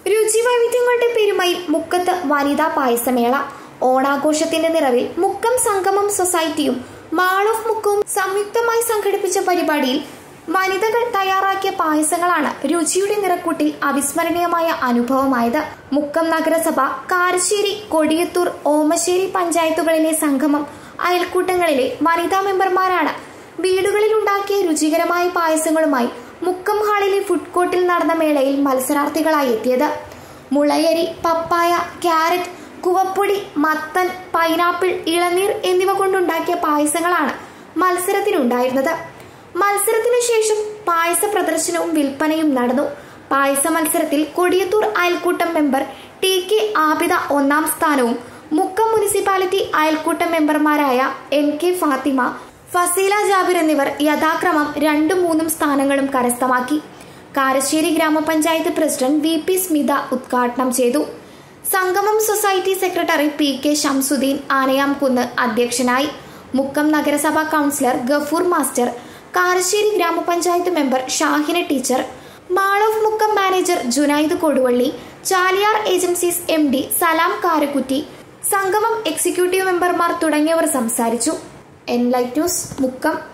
രുചിവൈവിധ്യങ്ങളുടെ പെരുമയിൽ മുക്കത്ത് വനിതാ പായസമേള ഓണാഘോഷത്തിന്റെ നിറവിൽ മുക്കം സംഗമം സൊസൈറ്റിയും മാൾ ഓഫ് മുക്കവും സംയുക്തമായി സംഘടിപ്പിച്ച പരിപാടിയിൽ വനിതകൾ തയ്യാറാക്കിയ പായസങ്ങളാണ് രുചിയുടെ നിറക്കൂട്ടിൽ അവിസ്മരണീയമായ അനുഭവമായത് മുക്കം നഗരസഭ കാരശ്ശേരി കൊടിയത്തൂർ ഓമശ്ശേരി പഞ്ചായത്തുകളിലെ സംഗമം അയൽക്കൂട്ടങ്ങളിലെ വനിതാ മെമ്പർമാരാണ് വീടുകളിൽ ഉണ്ടാക്കിയ രുചികരമായ പായസങ്ങളുമായി മുക്കം ഹാളിലെ ഫുഡ് കോർട്ടിൽ നടന്ന മേളയിൽ മത്സരാർത്ഥികളായി എത്തിയത് മുളയരി പപ്പായ ക്യാരറ്റ് കുവപ്പൊടി മത്തൻ പൈനാപ്പിൾ ഇളനീർ എന്നിവ കൊണ്ടുണ്ടാക്കിയ പായസങ്ങളാണ് മത്സരത്തിനുണ്ടായിരുന്നത് മത്സരത്തിനു ശേഷം പായസ പ്രദർശനവും വിൽപ്പനയും നടന്നു പായസ മത്സരത്തിൽ കൊടിയത്തൂർ അയൽക്കൂട്ടം മെമ്പർ ടി കെ ആബിദ ഒന്നാം സ്ഥാനവും മുക്കം മുനിസിപ്പാലിറ്റി അയൽക്കൂട്ടം മെമ്പർമാരായ എം കെ ഫാത്തിമ ഫസീല ജാബിർ എന്നിവർ യഥാക്രമം രണ്ടും മൂന്നും സ്ഥാനങ്ങളും കരസ്ഥമാക്കി കാരശ്ശേരി ഗ്രാമപഞ്ചായത്ത് പ്രസിഡന്റ് വി പി സ്മിത ഉദ്ഘാടനം ചെയ്തു Sangamam society secretary P K Shamsuddin Anayamkunnu അധ്യക്ഷനായി മുക്കം നഗരസഭാ കൗൺസിലർ ഗഫൂർ മാസ്റ്റർ കാരശ്ശേരി ഗ്രാമപഞ്ചായത്ത് member Shahina teacher mall of Mukkam manager Junaid Koduvally Chaliyar agencies M D Salam Karakkutty Sangamam executive മെമ്പർമാർ തുടങ്ങിയവർ സംസാരിച്ചു എൻലൈറ്റ് ന്യൂസ് മുക്കം